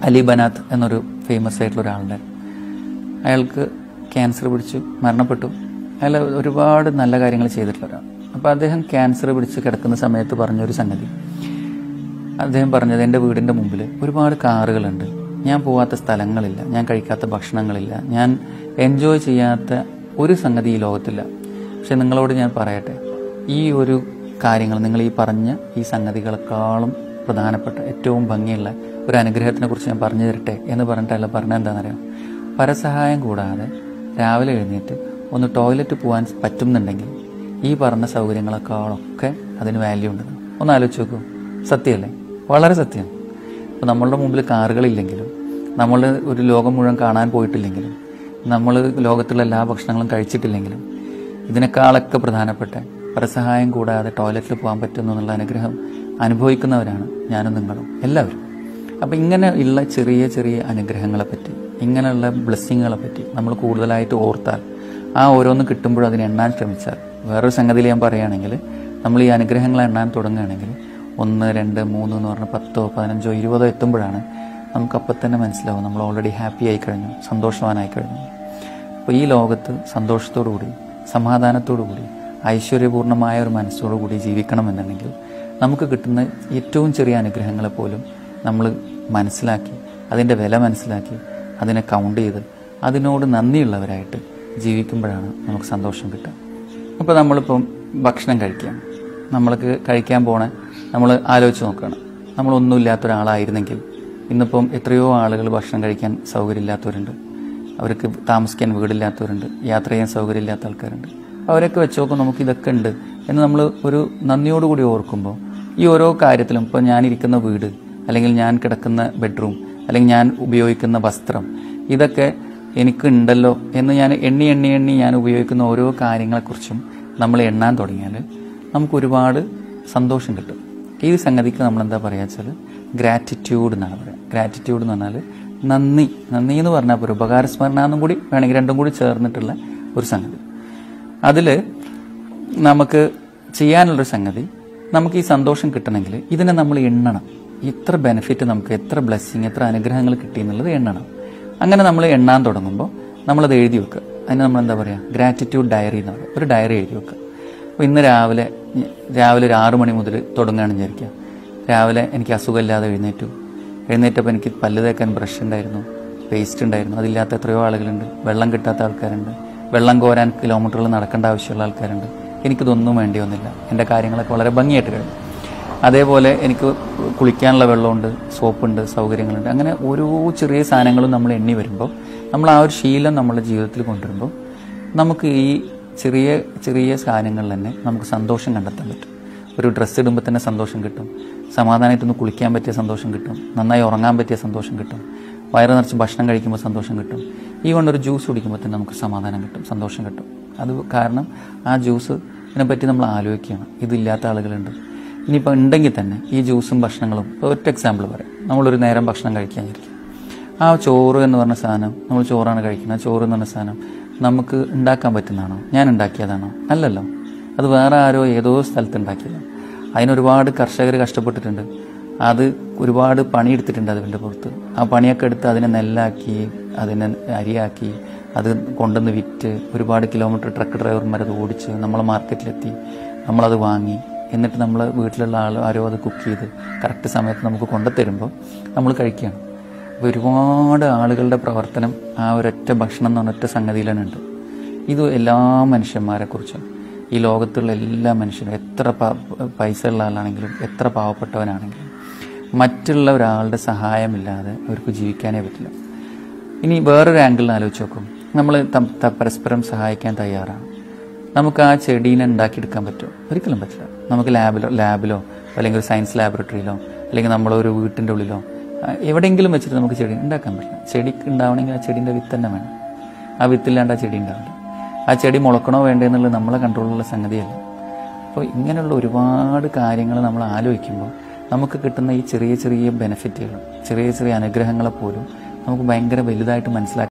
അലി ബനാത്ത് എന്നൊരു ഫേമസ് ആയിട്ടുള്ള ഒരാളുടെ അയാൾക്ക് ക്യാൻസർ പിടിച്ചു മരണപ്പെട്ടു അയാൾ ഒരുപാട് നല്ല കാര്യങ്ങൾ ചെയ്തിട്ടുള്ള ഒരാൾ അപ്പോൾ അദ്ദേഹം ക്യാൻസർ പിടിച്ച് കിടക്കുന്ന സമയത്ത് പറഞ്ഞൊരു സംഗതി അദ്ദേഹം പറഞ്ഞത് എൻ്റെ വീടിൻ്റെ മുമ്പിൽ ഒരുപാട് കാറുകളുണ്ട് ഞാൻ പോവാത്ത സ്ഥലങ്ങളില്ല ഞാൻ കഴിക്കാത്ത ഭക്ഷണങ്ങളില്ല ഞാൻ എൻജോയ് ചെയ്യാത്ത ഒരു സംഗതി ഈ ലോകത്തില്ല പക്ഷെ നിങ്ങളോട് ഞാൻ പറയട്ടെ ഈ ഒരു കാര്യങ്ങൾ നിങ്ങൾ ഈ പറഞ്ഞ ഈ സംഗതികളെക്കാളും പ്രധാനപ്പെട്ട ഏറ്റവും ഭംഗിയുള്ള ഒരു അനുഗ്രഹത്തിനെ കുറിച്ച് ഞാൻ പറഞ്ഞു തരട്ടെ എന്ന് പറഞ്ഞിട്ടല്ല പറഞ്ഞത് എന്താണെന്നറിയാം പരസഹായം കൂടാതെ രാവിലെ എഴുന്നേറ്റ് ഒന്ന് ടോയ്ലറ്റ് പോകാൻ പറ്റുന്നുണ്ടെങ്കിൽ ഈ പറഞ്ഞ സൗകര്യങ്ങളെക്കാളൊക്കെ അതിന് വാല്യൂ ഉണ്ട് ഒന്ന് ആലോചിച്ച് നോക്കൂ സത്യമല്ലേ വളരെ സത്യം ഇപ്പോൾ നമ്മളുടെ മുമ്പിൽ കാറുകളില്ലെങ്കിലും നമ്മൾ ഒരു ലോകം മുഴുവൻ കാണാൻ പോയിട്ടില്ലെങ്കിലും നമ്മൾ ലോകത്തുള്ള എല്ലാ ഭക്ഷണങ്ങളും കഴിച്ചിട്ടില്ലെങ്കിലും ഇതിനേക്കാളൊക്കെ പ്രധാനപ്പെട്ട പരസഹായം കൂടാതെ ടോയ്ലറ്റിൽ പോകാൻ പറ്റുന്നു എന്നുള്ള അനുഗ്രഹം അനുഭവിക്കുന്നവരാണ് ഞാനും നിങ്ങളും എല്ലാവരും അപ്പം ഇങ്ങനെ ഉള്ള ചെറിയ ചെറിയ അനുഗ്രഹങ്ങളെ പറ്റി ഇങ്ങനെയുള്ള ബ്ലെസ്സിങ്ങുകളെ പറ്റി നമ്മൾ കൂടുതലായിട്ട് ഓർത്താൽ ആ ഓരോന്ന് കിട്ടുമ്പോഴും അതിനെ എണ്ണാൻ ശ്രമിച്ചാൽ വേറൊരു സംഗതിയിൽ ഞാൻ പറയുകയാണെങ്കിൽ നമ്മൾ ഈ അനുഗ്രഹങ്ങൾ എണ്ണാൻ തുടങ്ങുകയാണെങ്കിൽ ഒന്ന് രണ്ട് മൂന്ന് എന്ന് പറഞ്ഞാൽ പത്തോ പതിനഞ്ചോ ഇരുപതോ എത്തുമ്പോഴാണ് നമുക്കപ്പം തന്നെ മനസ്സിലാവും നമ്മൾ ഓൾറെഡി ഹാപ്പി ആയി കഴിഞ്ഞു സന്തോഷവാനായി കഴിഞ്ഞു അപ്പോൾ ഈ ലോകത്ത് സന്തോഷത്തോടു കൂടി സമാധാനത്തോടു കൂടി ഐശ്വര്യപൂർണ്ണമായ ഒരു മനസ്സോടു കൂടി ജീവിക്കണമെന്നുണ്ടെങ്കിൽ നമുക്ക് കിട്ടുന്ന ഏറ്റവും ചെറിയ അനുഗ്രഹങ്ങളെ പോലും നമ്മൾ മനസ്സിലാക്കി അതിൻ്റെ വില മനസ്സിലാക്കി അതിനെ കൗണ്ട് ചെയ്ത് അതിനോട് നന്ദിയുള്ളവരായിട്ട് ജീവിക്കുമ്പോഴാണ് നമുക്ക് സന്തോഷം കിട്ടുക അപ്പോൾ നമ്മളിപ്പം ഭക്ഷണം കഴിക്കാം നമ്മൾക്ക് കഴിക്കാൻ പോണ നമ്മൾ ആലോചിച്ച് നോക്കുകയാണ് നമ്മളൊന്നുമില്ലാത്ത ഒരാളായിരുന്നെങ്കിൽ ഇന്നിപ്പം എത്രയോ ആളുകൾ ഭക്ഷണം കഴിക്കാൻ സൗകര്യമില്ലാത്തവരുണ്ട് അവർക്ക് താമസിക്കാൻ വീടില്ലാത്തവരുണ്ട് യാത്ര ചെയ്യാൻ സൗകര്യമില്ലാത്ത ആൾക്കാരുണ്ട് അവരൊക്കെ വെച്ച് നോക്കുമ്പോൾ നമുക്ക് ഇതൊക്കെ ഉണ്ട് എന്ന് നമ്മൾ ഒരു നന്ദിയോടുകൂടി ഓർക്കുമ്പോൾ ഈ ഓരോ കാര്യത്തിലും ഇപ്പോൾ ഞാനിരിക്കുന്ന വീട് അല്ലെങ്കിൽ ഞാൻ കിടക്കുന്ന ബെഡ്റൂം അല്ലെങ്കിൽ ഞാൻ ഉപയോഗിക്കുന്ന വസ്ത്രം ഇതൊക്കെ എനിക്ക് ഉണ്ടല്ലോ എന്ന് ഞാൻ എണ്ണി എണ്ണി എണ്ണി ഞാൻ ഉപയോഗിക്കുന്ന ഓരോ കാര്യങ്ങളെക്കുറിച്ചും നമ്മൾ എണ്ണാൻ തുടങ്ങിയാൽ നമുക്ക് ഒരുപാട് സന്തോഷം കിട്ടും ഈ സംഗതിക്ക് നമ്മൾ എന്താ പറയുക വെച്ചാൽ ഗ്രാറ്റിറ്റ്യൂഡ് എന്നാണ് പറയുക ഗ്രാറ്റിറ്റ്യൂഡ് എന്ന് പറഞ്ഞാൽ നന്ദി നന്ദി എന്ന് പറഞ്ഞാൽ ഒരു ഉപകാരസ്മരണ എന്നും കൂടി വേണമെങ്കിൽ രണ്ടും കൂടി ചേർന്നിട്ടുള്ള ഒരു സംഗതി അതിൽ നമുക്ക് ചെയ്യാനുള്ളൊരു സംഗതി നമുക്ക് ഈ സന്തോഷം കിട്ടണമെങ്കിൽ ഇതിനെ നമ്മൾ എണ്ണണം ഇത്ര ബെനിഫിറ്റ് നമുക്ക് എത്ര ബ്ലെസ്സിങ് എത്ര അനുഗ്രഹങ്ങൾ കിട്ടി എന്നുള്ളത് എണ്ണണം അങ്ങനെ നമ്മൾ എണ്ണാൻ തുടങ്ങുമ്പോൾ നമ്മളത് എഴുതി വെക്കുക അതിന് നമ്മൾ എന്താ പറയുക ഗ്രാറ്റിറ്റ്യൂഡ് ഡയറി എന്ന് പറയുക ഒരു ഡയറി എഴുതി വെക്കുക അപ്പോൾ ഇന്ന് രാവിലെ രാവിലെ ഒരു ആറു മണി മുതൽ തുടങ്ങുകയാണെന്ന് വിചാരിക്കുക രാവിലെ എനിക്ക് അസുഖമില്ലാതെ എഴുന്നേറ്റു എഴുന്നേറ്റപ്പോൾ എനിക്ക് പല്ല് തേക്കാൻ ബ്രഷ് ഉണ്ടായിരുന്നു പേസ്റ്റ് ഉണ്ടായിരുന്നു അതില്ലാത്ത എത്രയോ ആളുകളുണ്ട് വെള്ളം കിട്ടാത്ത ആൾക്കാരുണ്ട് വെള്ളം കോരാൻ കിലോമീറ്ററുകൾ നടക്കേണ്ട ആവശ്യമുള്ള ആൾക്കാരുണ്ട് എനിക്കിതൊന്നും വേണ്ടി വന്നില്ല എൻ്റെ കാര്യങ്ങളൊക്കെ വളരെ ഭംഗിയായിട്ട് കഴിഞ്ഞു അതേപോലെ എനിക്ക് കുളിക്കാനുള്ള വെള്ളമുണ്ട് സോപ്പുണ്ട് സൗകര്യങ്ങളുണ്ട് അങ്ങനെ ഓരോ ചെറിയ സാധനങ്ങളും നമ്മൾ എണ്ണി വരുമ്പോൾ നമ്മൾ ആ ഒരു ശീലം നമ്മുടെ ജീവിതത്തിൽ കൊണ്ടുവരുമ്പോൾ നമുക്ക് ഈ ചെറിയ ചെറിയ സാധനങ്ങളിൽ തന്നെ നമുക്ക് സന്തോഷം കണ്ടെത്താൻ പറ്റും ഒരു ഡ്രസ്സ് ഇടുമ്പോൾ തന്നെ സന്തോഷം കിട്ടും സമാധാനമായിട്ടൊന്ന് കുളിക്കാൻ പറ്റിയ സന്തോഷം കിട്ടും നന്നായി ഉറങ്ങാൻ പറ്റിയ സന്തോഷം കിട്ടും വയറ് നിറച്ച് ഭക്ഷണം കഴിക്കുമ്പോൾ സന്തോഷം കിട്ടും ഈ കൊണ്ടൊരു ജ്യൂസ് കുടിക്കുമ്പോൾ തന്നെ നമുക്ക് സമാധാനം കിട്ടും സന്തോഷം കിട്ടും അത് കാരണം ആ ജ്യൂസ് ഇതിനെപ്പറ്റി നമ്മൾ ആലോചിക്കുകയാണ് ഇതില്ലാത്ത ആളുകളുണ്ട് ഇനിയിപ്പോൾ ഉണ്ടെങ്കിൽ തന്നെ ഈ ജ്യൂസും ഭക്ഷണങ്ങളും ഇപ്പോൾ ഒറ്റ എക്സാമ്പിൾ പറയാം നമ്മളൊരു നേരം ഭക്ഷണം കഴിക്കാൻ ഇരിക്കും ആ ചോറ് എന്ന് പറഞ്ഞ സാധനം നമ്മൾ ചോറാണ് കഴിക്കുന്നത് ആ ചോറ് എന്ന് പറഞ്ഞ സാധനം നമുക്ക് ഉണ്ടാക്കാൻ പറ്റുന്നതാണോ ഞാൻ ഉണ്ടാക്കിയതാണോ അല്ലല്ലോ അത് വേറെ ആരോ ഏതോ സ്ഥലത്ത് ഉണ്ടാക്കിയതാണ് അതിനൊരുപാട് കർഷകർ കഷ്ടപ്പെട്ടിട്ടുണ്ട് അത് ഒരുപാട് പണിയെടുത്തിട്ടുണ്ട് അതിൻ്റെ പുറത്ത് ആ പണിയൊക്കെ എടുത്ത് അതിനെ നെല്ലാക്കി അതിനെ അരിയാക്കി അത് കൊണ്ടുവന്ന് വിറ്റ് ഒരുപാട് കിലോമീറ്റർ ട്രക്ക് ഡ്രൈവർമാർ അത് ഓടിച്ച് നമ്മളെ മാർക്കറ്റിലെത്തി നമ്മളത് വാങ്ങി എന്നിട്ട് നമ്മൾ വീട്ടിലുള്ള ആൾ ആരോ അത് കുക്ക് ചെയ്ത് കറക്റ്റ് സമയത്ത് നമുക്ക് കൊണ്ടുത്തരുമ്പോൾ നമ്മൾ കഴിക്കുകയാണ് അപ്പോൾ ഒരുപാട് ആളുകളുടെ പ്രവർത്തനം ആ ഒരൊറ്റ ഭക്ഷണം എന്ന് പറഞ്ഞ ഒറ്റ സംഗതിയിലാണ് ഉണ്ട് ഇത് എല്ലാ മനുഷ്യന്മാരെ കുറിച്ചും ഈ ലോകത്തുള്ള എല്ലാ മനുഷ്യരും എത്ര പ- പൈസ ഉള്ള ആളാണെങ്കിലും എത്ര പാവപ്പെട്ടവനാണെങ്കിലും മറ്റുള്ള ഒരാളുടെ സഹായമില്ലാതെ അവർക്ക് ജീവിക്കാനേ പറ്റില്ല ഇനി വേറൊരു ആംഗിളിൽ ആലോചിച്ച് നോക്കും നമ്മൾ തം- ത- പരസ്പരം സഹായിക്കാൻ തയ്യാറാണ് നമുക്ക് ആ ചെടീനെ ഉണ്ടാക്കിയെടുക്കാൻ പറ്റുമോ ഒരിക്കലും പറ്റില്ല നമുക്ക് ലാബിലോ ലാബിലോ അല്ലെങ്കിൽ ഒരു സയൻസ് ലാബറട്ടറിയിലോ അല്ലെങ്കിൽ നമ്മളൊരു വീട്ടിൻ്റെ ഉള്ളിലോ ആ, എവിടെയെങ്കിലും വെച്ചിട്ട് നമുക്ക് ചെടി ഉണ്ടാക്കാൻ പറ്റില്ല ചെടി ഉണ്ടാവണമെങ്കിൽ ആ ചെടീൻ്റെ വിത്ത് തന്നെ വേണം ആ വിത്തില്ലാണ്ട് ആ ചെടി ഉണ്ടാവില്ല ആ ചെടി മുളക്കണോ വേണ്ടേ എന്നുള്ളത് നമ്മളെ കൺട്രോളിലുള്ള സംഗതിയല്ല അപ്പോൾ ഇങ്ങനെയുള്ള ഒരുപാട് കാര്യങ്ങൾ നമ്മൾ ആലോചിക്കുമ്പോൾ നമുക്ക് കിട്ടുന്ന ഈ ചെറിയ ചെറിയ ബെനിഫിറ്റുകൾ ചെറിയ ചെറിയ അനുഗ്രഹങ്ങളെ പോലും നമുക്ക് ഭയങ്കര വലുതായിട്ട് മനസ്സിലാക്കി